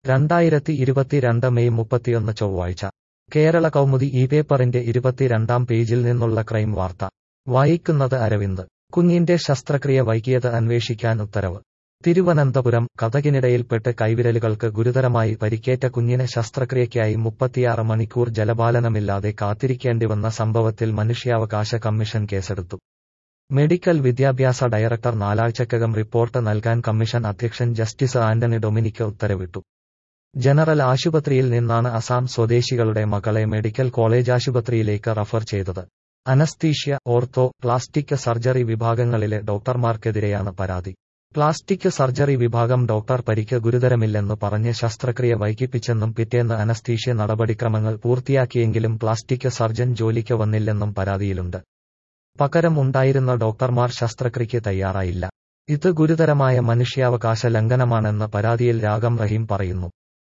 രണ്ടായിരത്തി ഇരുപത്തിരണ്ട് മെയ് മുപ്പത്തിയൊന്ന് ചൊവ്വാഴ്ച കേരള കൗമുദി ഈ പേപ്പറിന്റെ ഇരുപത്തിരണ്ടാം പേജിൽ നിന്നുള്ള ക്രൈം വാർത്ത വായിക്കുന്നത് അരവിന്ദ് കുഞ്ഞിന്റെ ശസ്ത്രക്രിയ വൈകിയത് അന്വേഷിക്കാൻ ഉത്തരവ് തിരുവനന്തപുരം കഥകിനിടയിൽപ്പെട്ട് കൈവിരലുകൾക്ക് ഗുരുതരമായി പരിക്കേറ്റ കുഞ്ഞിന് ശസ്ത്രക്രിയയ്ക്കായി മുപ്പത്തിയാറ് മണിക്കൂർ ജലപാലനമില്ലാതെ കാത്തിരിക്കേണ്ടിവന്ന സംഭവത്തിൽ മനുഷ്യാവകാശ കമ്മീഷൻ കേസെടുത്തു മെഡിക്കൽ വിദ്യാഭ്യാസ ഡയറക്ടർ നാലാഴ്ചക്കകം റിപ്പോർട്ട് നൽകാൻ കമ്മീഷൻ അധ്യക്ഷൻ ജസ്റ്റിസ് ആന്റണി ഡൊമിനിക്ക് ഉത്തരവിട്ടു ജനറൽ ആശുപത്രിയിൽ നിന്നാണ് അസാം സ്വദേശികളുടെ മകളെ മെഡിക്കൽ കോളേജ് ആശുപത്രിയിലേക്ക് റഫർ ചെയ്തത് അനസ്തീഷ്യ ഓർത്തോ പ്ലാസ്റ്റിക് സർജറി വിഭാഗങ്ങളിലെ ഡോക്ടർമാർക്കെതിരെയാണ് പരാതി പ്ലാസ്റ്റിക് സർജറി വിഭാഗം ഡോക്ടർ പരിക്ക് ഗുരുതരമില്ലെന്ന് പറഞ്ഞ് ശസ്ത്രക്രിയ വൈകിപ്പിച്ചെന്നും പിറ്റേന്ന് അനസ്തീഷ്യ നടപടിക്രമങ്ങൾ പൂർത്തിയാക്കിയെങ്കിലും പ്ലാസ്റ്റിക് സർജൻ ജോലിക്ക് വന്നില്ലെന്നും പരാതിയിലുണ്ട് പകരം ഉണ്ടായിരുന്ന ഡോക്ടർമാർ ശസ്ത്രക്രിയയ്ക്ക് തയ്യാറായില്ല ഇത് ഗുരുതരമായ മനുഷ്യാവകാശ ലംഘനമാണെന്ന് പരാതിയിൽ രാഗം റഹീം പറയുന്നു